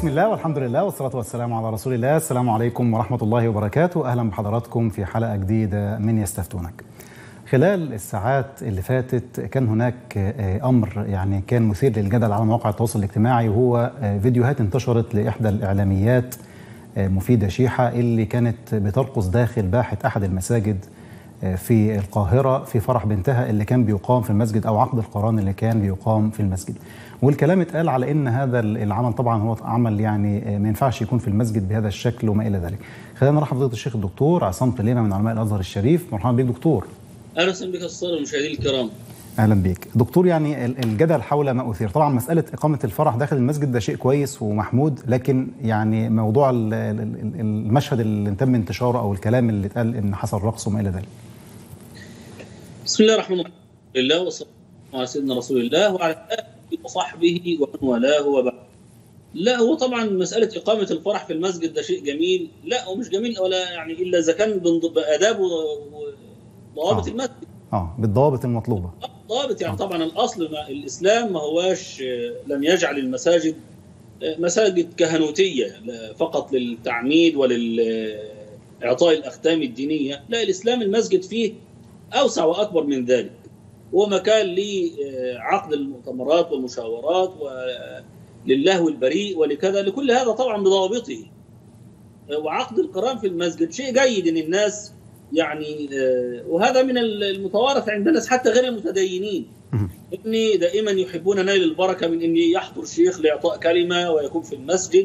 بسم الله والحمد لله والصلاة والسلام على رسول الله السلام عليكم ورحمة الله وبركاته أهلا بحضراتكم في حلقة جديدة من يستفتونك خلال الساعات اللي فاتت كان هناك أمر يعني كان مثير للجدل على مواقع التواصل الاجتماعي وهو فيديوهات انتشرت لإحدى الإعلاميات مفيدة شيحة اللي كانت بترقص داخل باحة أحد المساجد في القاهرة في فرح بنتها اللي كان بيقام في المسجد أو عقد القرآن اللي كان بيقام في المسجد والكلام اتقال على ان هذا العمل طبعا هو عمل يعني ما ينفعش يكون في المسجد بهذا الشكل وما الى ذلك. خلينا نرحب بفضيله الشيخ الدكتور عصام طليمه من علماء الازهر الشريف، مرحبا بك دكتور. اهلا وسهلا بك الصالة المشاهدين الكرام. اهلا بك. دكتور يعني الجدل حول ما اثير، طبعا مساله اقامه الفرح داخل المسجد ده شيء كويس ومحمود لكن يعني موضوع المشهد اللي تم انتشاره او الكلام اللي اتقال ان حصل رقص وما الى ذلك. بسم الله الرحمن الرحيم. لله والصلاه على سيدنا رسول الله وعلى اله وصحبه ومن والاه وبعد لا هو طبعا مسألة إقامة الفرح في المسجد ده شيء جميل لا هو مش جميل ولا يعني إلا إذا كان بآداب وضوابط آه. المسجد اه بالضوابط المطلوبة ضابط يعني آه. طبعا الأصل ما الإسلام ما هواش لم يجعل المساجد مساجد كهنوتية فقط للتعميد وللإعطاء الأختام الدينية لا الإسلام المسجد فيه أوسع وأكبر من ذلك هو مكان لعقد المؤتمرات والمشاورات وللهو البريء ولكذا لكل هذا طبعا بضوابطه وعقد القران في المسجد شيء جيد ان الناس يعني وهذا من المتوارث عند الناس حتى غير المتدينين اني دائما يحبون نيل البركه من ان يحضر شيخ لاعطاء كلمه ويكون في المسجد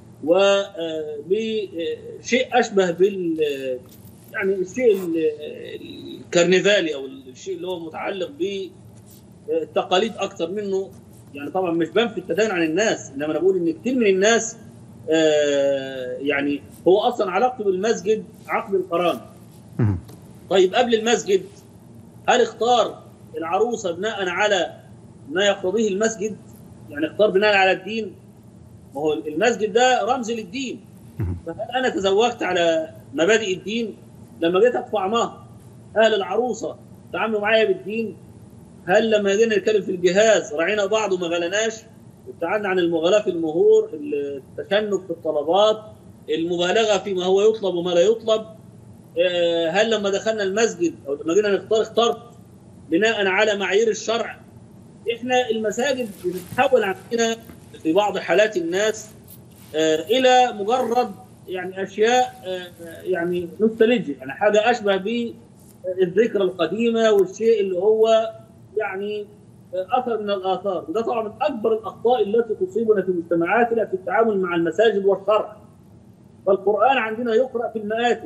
وبشيء اشبه بال يعني الشيء الكرنفالي او الشيء اللي هو متعلق بالتقاليد اكثر منه يعني طبعا مش بنفي التدين عن الناس انما انا بقول ان كثير من الناس آه يعني هو اصلا علاقته بالمسجد عقد القران طيب قبل المسجد هل اختار العروسه بناء على ما يقتضيه المسجد يعني اختار بناء على الدين ما هو المسجد ده رمز للدين فهل انا تزوجت على مبادئ الدين لما جيت ادفع مهر اهل العروسه تعاملوا معايا بالدين هل لما جينا نتكلم في الجهاز راعينا بعض وما غلناش ابتعدنا عن المغالاه في المهور التشنج في الطلبات المبالغه فيما هو يطلب وما لا يطلب هل لما دخلنا المسجد او لما جينا نختار اخترت بناء على معايير الشرع احنا المساجد بتتحول عندنا في بعض حالات الناس الى مجرد يعني اشياء يعني نوستالجيا يعني حاجه اشبه بالذكرى القديمه والشيء اللي هو يعني اثر من الاثار وده طبعا من اكبر الاخطاء التي تصيبنا في مجتمعاتنا في التعامل مع المساجد والشرع فالقران عندنا يقرا في المآتم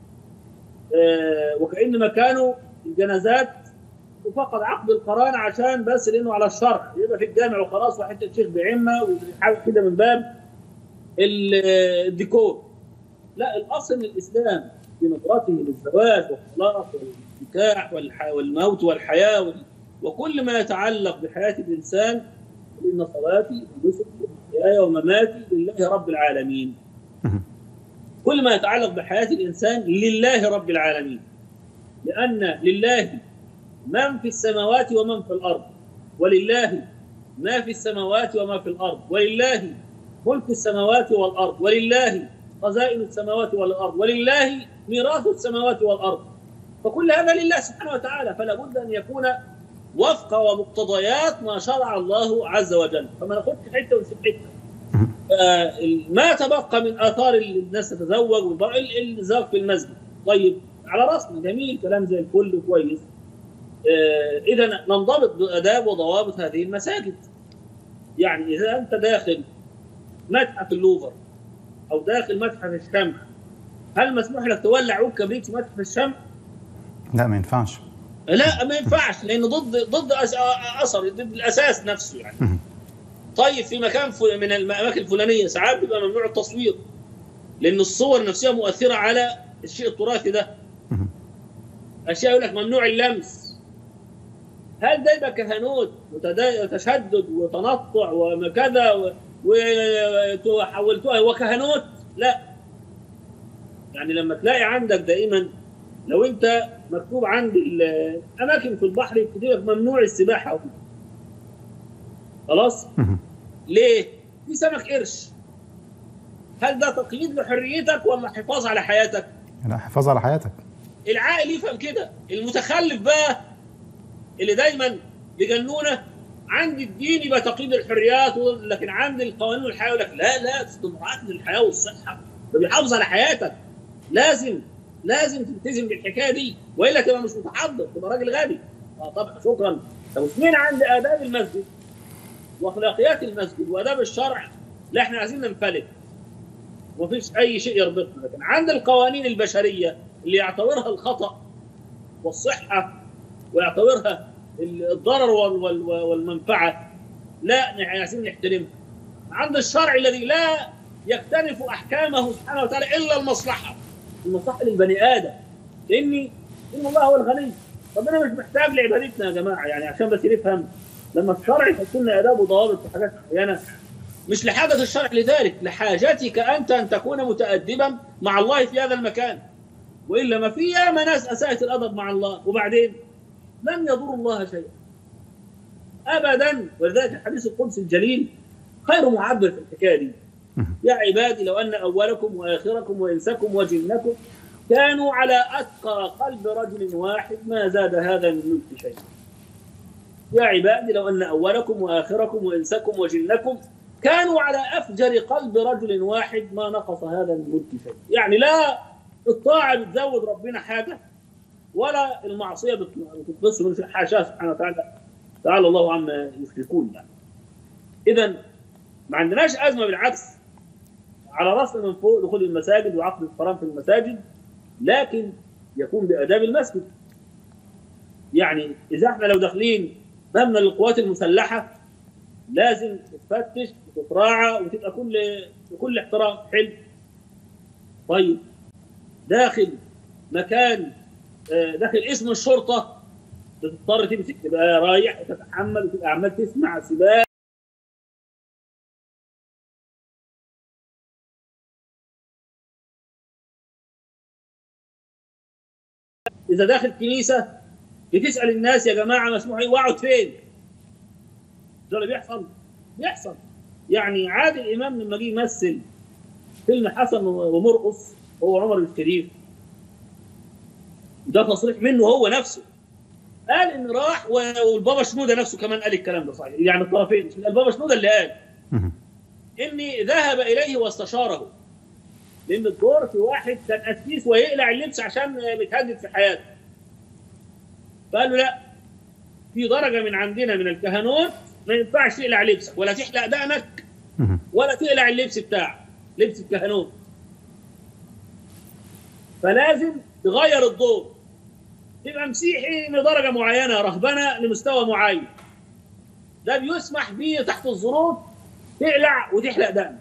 وكأن مكانه الجنازات وفقد عقد القران عشان بس لانه على الشرع يبقى في الجامع وخلاص وحته الشيخ بعمه وحاجه كده من باب الديكور لا الاصل من الاسلام في نظرته للزواج والطلاق والنكاح والموت والحياه وكل ما يتعلق بحياه الانسان ان صلاتي ونسكي ومحياي ومماتي لله رب العالمين. كل ما يتعلق بحياه الانسان لله رب العالمين. لان لله من في السماوات ومن في الارض ولله ما في السماوات وما في الارض ولله ملك السماوات والارض ولله خزائن السماوات والارض ولله ميراث السماوات والارض فكل هذا لله سبحانه وتعالى فلا بد ان يكون وفق ومقتضيات ما شرع الله عز وجل فما ناخدش حته ونسيب حته ما تبقى من اثار الناس تتزوج الزواج في المسجد طيب على راسنا جميل كلام زي الفل كويس اذا ننضبط باداب وضوابط هذه المساجد يعني اذا انت داخل متحف اللوفر او داخل متحف الشمع هل مسموح لك تولع عود كبريت في متحف الشمع؟ لا ما ينفعش لا ما ينفعش لانه ضد ضد اثر ضد الاساس نفسه يعني طيب في مكان من الاماكن الفلانيه ساعات بيبقى ممنوع التصوير لان الصور نفسها مؤثره على الشيء التراثي ده اشياء يقول لك ممنوع اللمس هل ده يبقى كهنوت وتشدد وتنطع وكذا وحولتوها وكهنوت لا يعني لما تلاقي عندك دائما لو انت مكتوب عند الاماكن في البحر يكتب لك ممنوع السباحه خلاص ليه في سمك قرش هل ده تقييد لحريتك ولا حفاظ على حياتك؟ لا حفاظ على حياتك العاقل يفهم كده المتخلف بقى اللي دايما بيجنونه عند الدين يبقى تقييد الحريات لكن عند القوانين والحياه يقول لك لا لا استمرات للحياه والصحه ده بيحافظ على حياتك لازم لازم تلتزم بالحكايه دي والا تبقى مش متحضر تبقى راجل غبي اه طبعا شكرا طب مين عند اداب المسجد واخلاقيات المسجد واداب الشرع لا احنا عايزين ننفلت ومفيش اي شيء يربطنا لكن عند القوانين البشريه اللي يعتبرها الخطا والصحه ويعتبرها الضرر والمنفعه لا احنا عايزين نحترمها عند الشرع الذي لا يكتنف احكامه سبحانه وتعالى الا المصلحه المصلحه للبني ادم لاني ان الله هو الغني ربنا مش محتاج لعبادتنا يا جماعه يعني عشان بس نفهم لما الشرع يحط لنا اداب وضوابط في حاجات معينه مش لحاجه الشرع لذلك لحاجتك انت ان تكون متادبا مع الله في هذا المكان والا ما في ياما ناس اساءت الادب مع الله وبعدين لم يضر الله شيئا ابدا ولذلك الحديث القدسي الجليل خير معبر في الحكايه دي يا عبادي لو ان اولكم واخركم وانسكم وجنكم كانوا على اتقى قلب رجل واحد ما زاد هذا من ملك شيء يا عبادي لو ان اولكم واخركم وانسكم وجنكم كانوا على افجر قلب رجل واحد ما نقص هذا من ملك شيء يعني لا الطاعه بتزود ربنا حاجه ولا المعصيه بتنقصه من حاشاه سبحانه وتعالى تعالى الله عما يشركون يعني اذا ما عندناش ازمه بالعكس على راسنا من فوق دخول المساجد وعقد الحرام في المساجد لكن يكون باداب المسجد يعني اذا احنا لو داخلين مبنى للقوات المسلحه لازم تتفتش وتتراعى وتبقى كل بكل احترام حلو طيب داخل مكان داخل اسم الشرطه بتضطر تمسك تبقى رايح وتتحمل وتبقى عمال تسمع سباق اذا داخل كنيسه بتسال الناس يا جماعه مسموح ايه واقعد فين؟ ده اللي بيحصل بيحصل يعني عادل امام لما جه يمثل فيلم حسن ومرقص هو عمر الشريف ده تصريح منه هو نفسه قال ان راح والبابا شنوده نفسه كمان قال الكلام ده صحيح يعني الطرفين البابا شنوده اللي قال اني ذهب اليه واستشاره لان الدور في واحد كان قسيس ويقلع اللبس عشان متهدد في حياته فقال له لا في درجه من عندنا من الكهنوت ما ينفعش تقلع لبسك ولا تحلق دقنك ولا تقلع اللبس بتاعك لبس الكهنوت فلازم تغير الدور تبقى مسيحي لدرجه معينه رهبنه لمستوى معين ده بيسمح به تحت الظروف تقلع وتحلق دقنك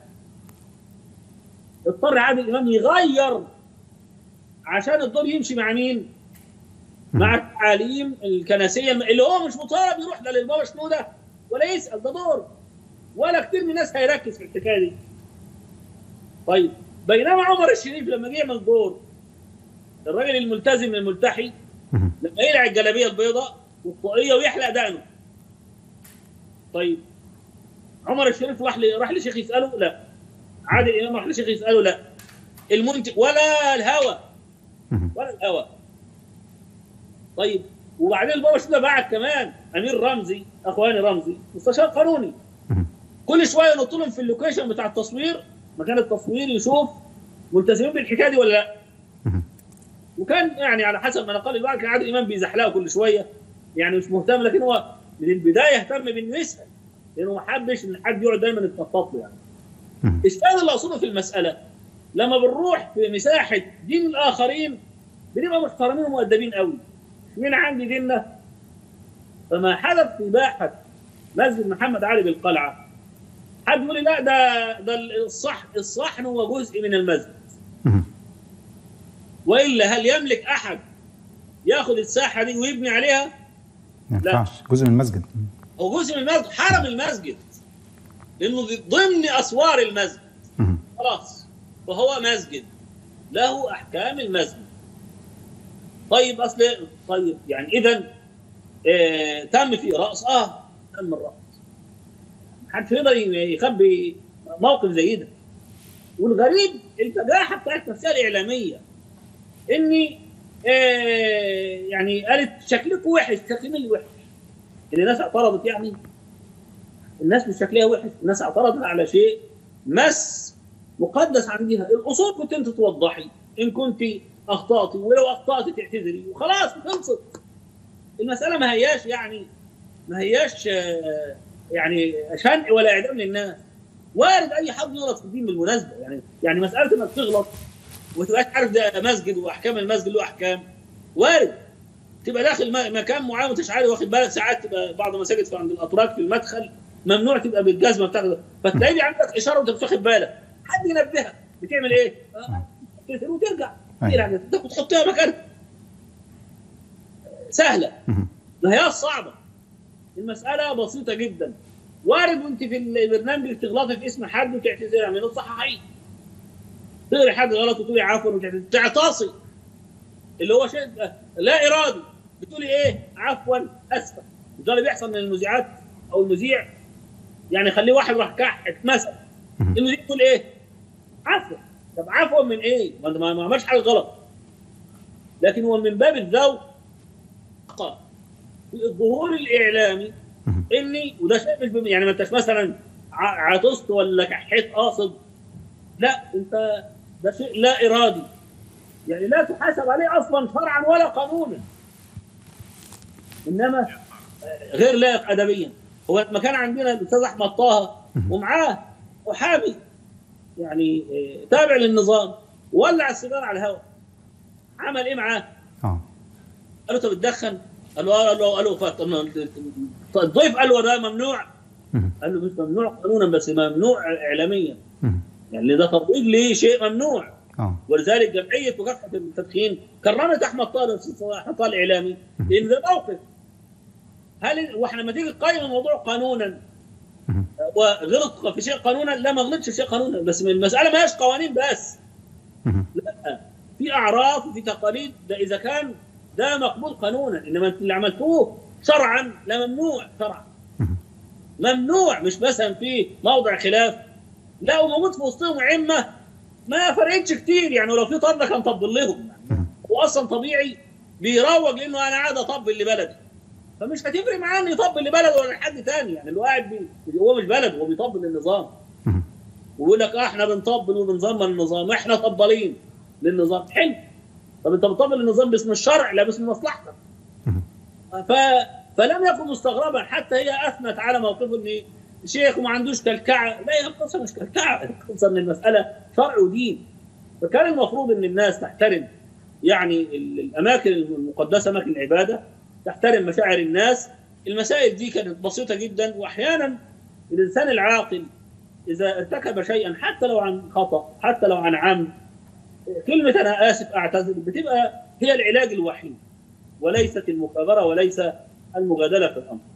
اضطر عادل الامام يغير عشان الدور يمشي مع مين؟ مع التعاليم الكنسيه اللي هو مش مطالب يروح لا للبابا شنوده ولا يسال ده دور ولا كتير من الناس هيركز في الحكايه دي. طيب بينما عمر الشريف لما جه يعمل دور الراجل الملتزم الملتحي لما يقلع الجلابيه البيضاء والطاقيه ويحلق دقنه. طيب عمر الشريف راح راح لشيخ يساله؟ لا. عادل الامام راح لشيخ يساله؟ لا. المنتج ولا الهوى ولا الهوى. طيب وبعدين البابا شنو بعد كمان امير رمزي اخواني رمزي مستشار قانوني كل شويه ينط لهم في اللوكيشن بتاع التصوير مكان التصوير يشوف ملتزمين بالحكايه دي ولا لا وكان يعني على حسب ما نقل البعض كان عادل امام بيزحلقه كل شويه يعني مش مهتم لكن هو من البدايه اهتم بانه يسال لانه ما حبش ان حد يقعد دايما يتنطط له يعني الاشكال اللي اقصده في المساله لما بنروح في مساحه دين الاخرين بنبقى محترمين ومؤدبين قوي مين عندي ديننا فما حدث في باحة مسجد محمد علي بالقلعة حد يقول لي لا ده ده الصح الصحن هو جزء من المسجد والا هل يملك احد ياخذ الساحه دي ويبني عليها؟ ما ينفعش جزء من المسجد هو جزء من المسجد حرم المسجد لانه ضمن اسوار المسجد خلاص فهو مسجد له احكام المسجد طيب اصل طيب يعني اذا آه تم في راس اه تم الراس محدش يقدر يخبي موقف زي ده والغريب الفجاحه بتاعت نفسها الاعلاميه اني آه يعني قالت شكلكم وحش شكل مين اللي وحش؟ اللي الناس اعترضت يعني الناس مش شكلها وحش الناس اعترضت على شيء مس مقدس عندها الاصول كنت انت توضحي ان كنت اخطاتي ولو اخطات تعتذري وخلاص خلصت المساله ما هياش يعني ما هياش آه، يعني شنع ولا اعدام للناس وارد اي حد يغلط في الدين بالمناسبه يعني يعني مساله انك تغلط وما تبقاش عارف ده مسجد واحكام المسجد له احكام وارد تبقى داخل م- مكان معين وانت مش عارف واخد بالك ساعات تبقى بعض المساجد في عند الاتراك في المدخل ممنوع تبقى بالجزمه بتاعتك فتلاقي لي عندك اشاره وانت مش واخد بالك حد ينبهك بتعمل ايه؟ آه، تقفل وترجع أيوة. يعني تاخد تحطها مكانها سهله مهم. ما هي صعبه المساله بسيطه جدا وارد وانت في البرنامج تغلطي في اسم حد وتعتذري من الصحيحين تقري حد غلط وتقولي عفوا وتعتذري تعطاسي اللي هو شيء لا ارادي بتقولي ايه عفوا اسفه ده اللي بيحصل من المذيعات او المذيع يعني خليه واحد راح كح مثلا مهم. المذيع يقول ايه عفوا طب عفوا من ايه ما ما ما عملش حاجه غلط لكن هو من باب الذوق في الظهور الاعلامي مهم. اني وده شيء مش بم- يعني ما انتش مثلا ع- عطست ولا كحيت قاصد لا انت ده شيء لا ارادي يعني لا تحاسب عليه اصلا شرعا ولا قانونا انما آه، غير لائق ادبيا هو لما كان عندنا الاستاذ احمد طه ومعاه محامي يعني آه، تابع للنظام ولع السيجاره على الهواء عمل ايه معاه؟ اه قال له انت بتدخن؟ قال له اه قال له قال له فات- الضيف قال له ده ممنوع مهم. قال له مش ممنوع قانونا بس ممنوع اعلاميا مهم. يعني ده ترويج لشيء ممنوع اه ولذلك جمعيه مكافحه التدخين كرمت احمد طالب احمد طالب الاعلامي لان ده موقف هل واحنا لما تيجي تقيم الموضوع قانونا مهم. وغلط في شيء قانونا لا ما غلطش في شيء قانونا بس المساله ما هيش قوانين بس مهم. لا في اعراف وفي تقاليد ده اذا كان ده مقبول قانونا انما انتوا اللي عملتوه شرعا لا ممنوع شرعا مهم. ممنوع مش مثلا في موضع خلاف لا وموجود في وسطهم عمه ما فرقتش كتير يعني ولو في طبله كان طبل لهم مهم. هو اصلا طبيعي بيروج لانه انا قاعد اطبل لبلدي فمش هتفرق معاه انه يطبل لبلده ولا لحد تاني يعني اللي هو قاعد بي... هو مش بلد هو بيطبل للنظام مهم. ويقول لك اه احنا بنطبل وبنظمن النظام احنا طبالين للنظام حلو طب انت بتطبل للنظام باسم الشرع لا باسم مصلحتك مهم. ف... فلم يكن مستغربا حتى هي اثنت على موقفه ان شيخ وما عندوش كلكعه لا هي القصه مش كلكعه القصه ان المساله شرع ودين فكان المفروض ان الناس تحترم يعني ال- الاماكن المقدسه اماكن العباده تحترم مشاعر الناس المسائل دي كانت بسيطه جدا واحيانا الانسان العاقل اذا ارتكب شيئا حتى لو عن خطا حتى لو عن عمد كلمه انا اسف اعتذر بتبقى هي العلاج الوحيد وليست المكابره وليس المجادله في الامر